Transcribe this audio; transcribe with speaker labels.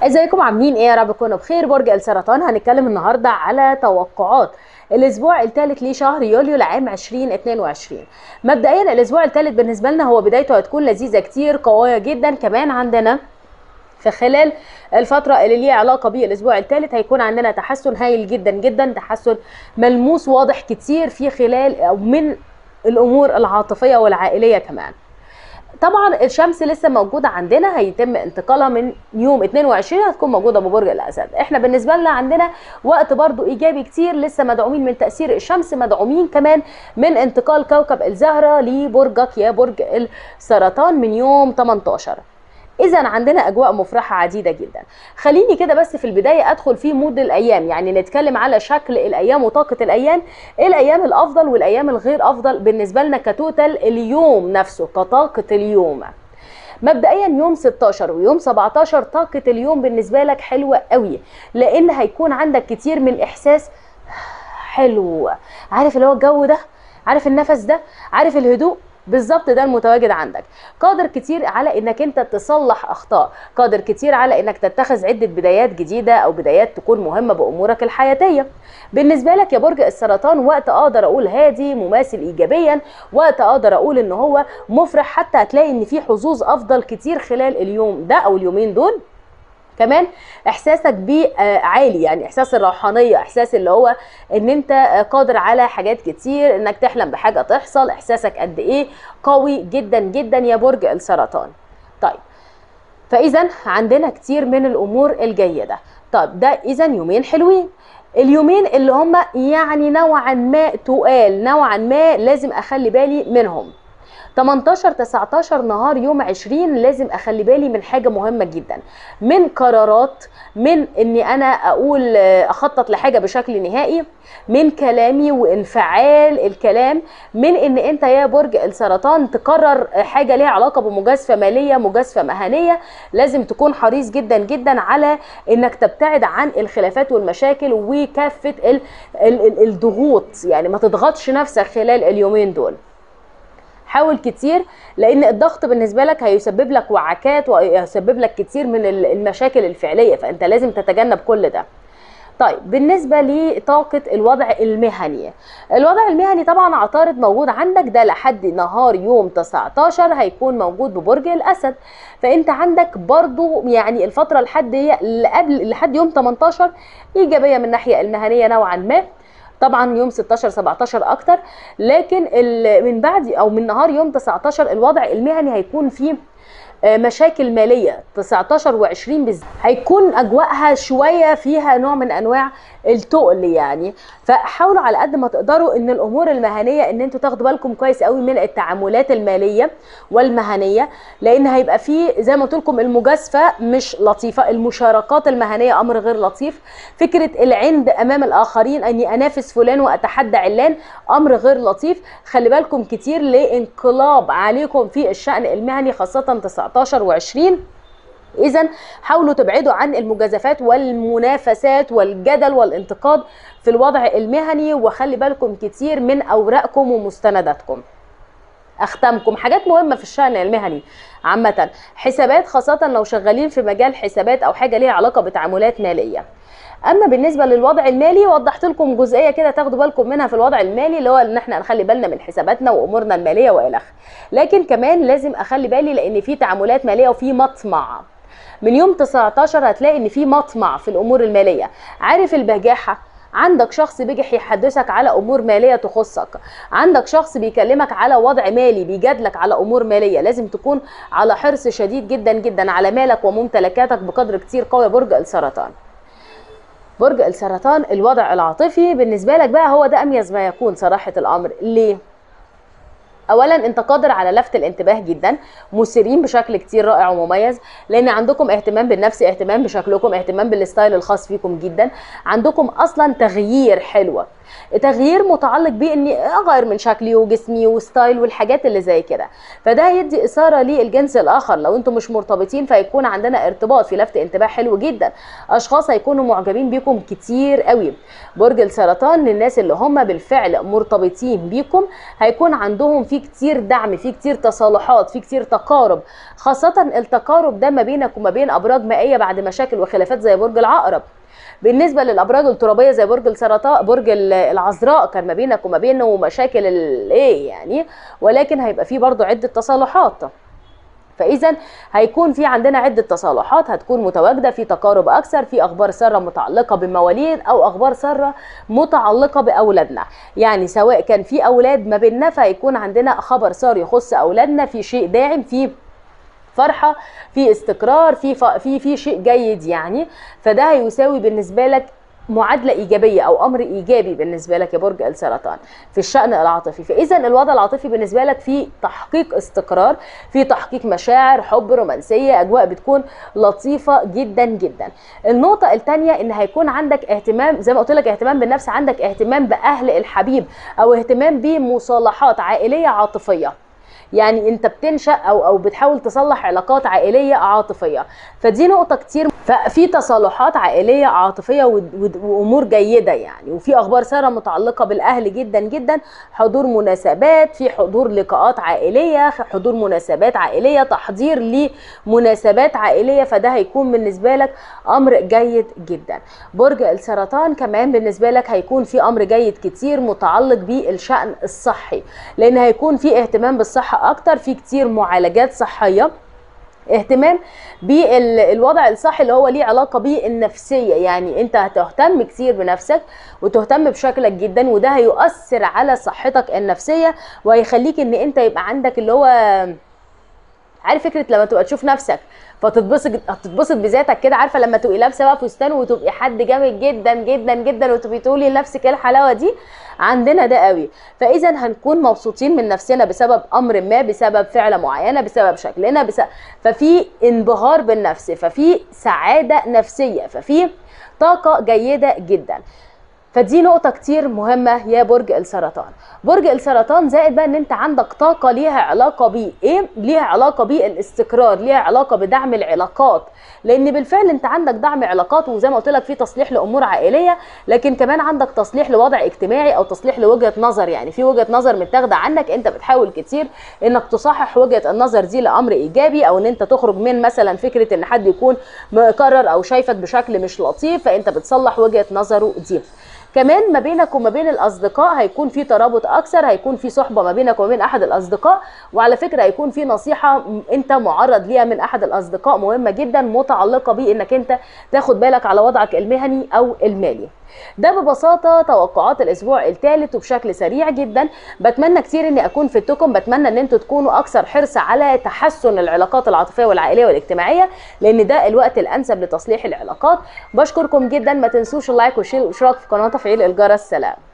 Speaker 1: ازيكم عاملين ايه يا رب تكونوا بخير برج السرطان هنتكلم النهارده على توقعات الاسبوع الثالث لشهر يوليو لعام 2022 مبدئيا الاسبوع الثالث بالنسبه لنا هو بدايته هتكون لذيذه كتير قويه جدا كمان عندنا في خلال الفترة اللي ليها علاقة بالأسبوع الثالث هيكون عندنا تحسن هايل جدا جدا تحسن ملموس واضح كتير في خلال أو من الأمور العاطفية والعائلية كمان طبعا الشمس لسه موجوده عندنا هيتم انتقالها من يوم 22 هتكون موجوده ببرج الاسد احنا بالنسبه لنا عندنا وقت برضو ايجابي كتير لسه مدعومين من تاثير الشمس مدعومين كمان من انتقال كوكب الزهره لبرجك يا برج السرطان من يوم 18 اذا عندنا اجواء مفرحه عديده جدا خليني كده بس في البدايه ادخل في مود الايام يعني نتكلم على شكل الايام وطاقه الايام ايه الايام الافضل والايام الغير افضل بالنسبه لنا كتوتال اليوم نفسه كطاقه اليوم مبدئيا يوم 16 ويوم 17 طاقه اليوم بالنسبه لك حلوه قوي لان هيكون عندك كتير من احساس حلو عارف اللي هو الجو ده عارف النفس ده عارف الهدوء بالظبط ده المتواجد عندك قادر كتير على انك انت تصلح اخطاء قادر كتير على انك تتخذ عده بدايات جديده او بدايات تكون مهمه بامورك الحياتيه بالنسبه لك يا برج السرطان وقت اقدر اقول هادي مماثل ايجابيا وقت اقدر اقول ان هو مفرح حتى هتلاقي ان في حظوظ افضل كتير خلال اليوم ده او اليومين دول كمان احساسك بيه عالي يعني احساس الروحانيه احساس اللي هو ان انت قادر على حاجات كتير انك تحلم بحاجه تحصل احساسك قد ايه قوي جدا جدا يا برج السرطان طيب فاذا عندنا كتير من الامور الجيده طب ده اذا يومين حلوين اليومين اللي هم يعني نوعا ما تقال نوعا ما لازم اخلي بالي منهم 18 19 نهار يوم 20 لازم اخلي بالي من حاجه مهمه جدا من قرارات من اني انا اقول اخطط لحاجه بشكل نهائي من كلامي وانفعال الكلام من ان انت يا برج السرطان تقرر حاجه ليها علاقه بمجازفه ماليه مجازفه مهنيه لازم تكون حريص جدا جدا على انك تبتعد عن الخلافات والمشاكل وكافه ال ال الضغوط يعني ما تضغطش نفسك خلال اليومين دول حاول كتير لان الضغط بالنسبه لك هيسبب لك وعكات ويسبب لك كتير من المشاكل الفعليه فانت لازم تتجنب كل ده طيب بالنسبه لطاقه الوضع المهني الوضع المهني طبعا عطارد موجود عندك ده لحد نهار يوم 19 هيكون موجود ببرج الاسد فانت عندك برضو يعني الفتره لحد قبل لحد يوم 18 ايجابيه من الناحيه المهنيه نوعا ما طبعا يوم 16 17 اكتر لكن من بعد او من نهار يوم 19 الوضع المهني هيكون فيه مشاكل ماليه 19 و20 بالذات هيكون اجواءها شويه فيها نوع من انواع التقل يعني فحاولوا على قد ما تقدروا ان الامور المهنيه ان انتوا تاخدوا بالكم كويس قوي من التعاملات الماليه والمهنيه لان هيبقى في زي ما قلت لكم المجازفه مش لطيفه المشاركات المهنيه امر غير لطيف فكره العند امام الاخرين اني انافس فلان واتحدى علان امر غير لطيف خلي بالكم كتير لانقلاب عليكم في الشان المهني خاصه 19 و20 اذا حاولوا تبعدوا عن المجازفات والمنافسات والجدل والانتقاد في الوضع المهني وخلي بالكم كتير من اوراقكم ومستنداتكم اختامكم حاجات مهمه في الشان المهني عامه حسابات خاصه لو شغالين في مجال حسابات او حاجه ليها علاقه بتعاملات ماليه اما بالنسبه للوضع المالي وضحت لكم جزئيه كده تاخدوا بالكم منها في الوضع المالي اللي هو ان احنا نخلي بالنا من حساباتنا وامورنا الماليه والى اخره لكن كمان لازم اخلي بالي لان في تعاملات ماليه وفي مطمع من يوم 19 هتلاقي ان في مطمع في الامور الماليه عارف البجاحه عندك شخص بيجي يحدثك على امور ماليه تخصك عندك شخص بيكلمك على وضع مالي بيجادلك على امور ماليه لازم تكون على حرص شديد جدا جدا على مالك وممتلكاتك بقدر كتير قوي برج السرطان برج السرطان الوضع العاطفي بالنسبه لك بقى هو ده اميز ما يكون صراحه الامر ليه اولا انت قادر على لفت الانتباه جدا مثيرين بشكل كتير رائع ومميز لان عندكم اهتمام بالنفس اهتمام بشكلكم اهتمام بالستايل الخاص فيكم جدا عندكم اصلا تغيير حلوه تغيير متعلق باني اغير من شكلي وجسمي وستايل والحاجات اللي زي كده فده يدي اثاره للجنس الاخر لو انتم مش مرتبطين فيكون عندنا ارتباط في لفت انتباه حلو جدا اشخاص هيكونوا معجبين بيكم كتير قوي برج السرطان للناس اللي هم بالفعل مرتبطين بيكم هيكون عندهم في كتير دعم في كتير تصالحات في كتير تقارب خاصه التقارب ده ما بينك وما بين ابراج مائيه بعد مشاكل وخلافات زي برج العقرب بالنسبه للابراج الترابيه زي برج السرطان برج العذراء كان ما بينك وما بينه مشاكل الايه يعني ولكن هيبقى فيه برضو عده تصالحات فاذا هيكون في عندنا عده تصالحات هتكون متواجده في تقارب اكثر في اخبار ساره متعلقه بمواليد او اخبار ساره متعلقه باولادنا يعني سواء كان في اولاد ما بيننا فهيكون عندنا خبر سار يخص اولادنا في شيء داعم في فرحه في استقرار في في في شيء جيد يعني فده هيساوي بالنسبه لك معادلة إيجابية أو أمر إيجابي بالنسبة لك يا برج السرطان في الشأن العاطفي فإذا الوضع العاطفي بالنسبة لك في تحقيق استقرار في تحقيق مشاعر حب رومانسية أجواء بتكون لطيفة جدا جدا النقطة الثانية إن هيكون عندك اهتمام زي ما قلت لك اهتمام بالنفس عندك اهتمام بأهل الحبيب أو اهتمام بمصالحات عائلية عاطفية يعني انت بتنشا او او بتحاول تصلح علاقات عائليه عاطفيه فدي نقطه كتير ففي تصالحات عائليه عاطفيه وامور جيده يعني وفي اخبار ساره متعلقه بالاهل جدا جدا حضور مناسبات في حضور لقاءات عائليه حضور مناسبات عائليه تحضير لمناسبات عائليه فده هيكون بالنسبه لك امر جيد جدا برج السرطان كمان بالنسبه لك هيكون في امر جيد كتير متعلق بالشان الصحي لان هيكون في اهتمام بالصحه اكتر في كتير معالجات صحيه اهتمام بالوضع الصحي اللي هو ليه علاقه بالنفسيه يعني انت هتهتم كتير بنفسك وتهتم بشكلك جدا وده هيؤثر على صحتك النفسيه وهيخليك ان انت يبقى عندك اللي هو عارف فكره لما تبقى تشوف نفسك فتتبسط هتتبسط بذاتك كده عارفه لما تبقي لابسه بقى فستان وتبقي حد جامد جدا جدا جدا وتبقي تقولي لنفسك ايه الحلاوه دي عندنا ده قوي فاذا هنكون مبسوطين من نفسنا بسبب امر ما بسبب فعله معينه بسبب شكلنا بسبب ففي انبهار بالنفس ففي سعاده نفسيه ففي طاقه جيده جدا فدي نقطة كتير مهمة يا برج السرطان برج السرطان زائد بقى ان انت عندك طاقة ليها علاقة بايه ليها علاقة بالاستقرار ليها علاقة بدعم العلاقات لان بالفعل انت عندك دعم علاقات وزي ما قلت لك في تصليح لامور عائلية لكن كمان عندك تصليح لوضع اجتماعي او تصليح لوجهة نظر يعني في وجهة نظر متاخدة عنك انت بتحاول كتير انك تصحح وجهة النظر دي لامر ايجابي او ان انت تخرج من مثلا فكرة ان حد يكون مكرر او شايفك بشكل مش لطيف فانت بتصلح وجهة نظره دي كمان ما بينك وما بين الاصدقاء هيكون في ترابط اكثر هيكون في صحبه ما بينك وما بين احد الاصدقاء وعلى فكره هيكون في نصيحه انت معرض ليها من احد الاصدقاء مهمه جدا متعلقه بانك انت تاخد بالك على وضعك المهني او المالي ده ببساطه توقعات الاسبوع الثالث وبشكل سريع جدا بتمنى كتير اني اكون فدتكم بتمنى ان انتوا تكونوا اكثر حرص على تحسن العلاقات العاطفيه والعائليه والاجتماعيه لان ده الوقت الانسب لتصليح العلاقات بشكركم جدا ما تنسوش اللايك والشير والاشتراك في القناه وتفعيل الجرس سلام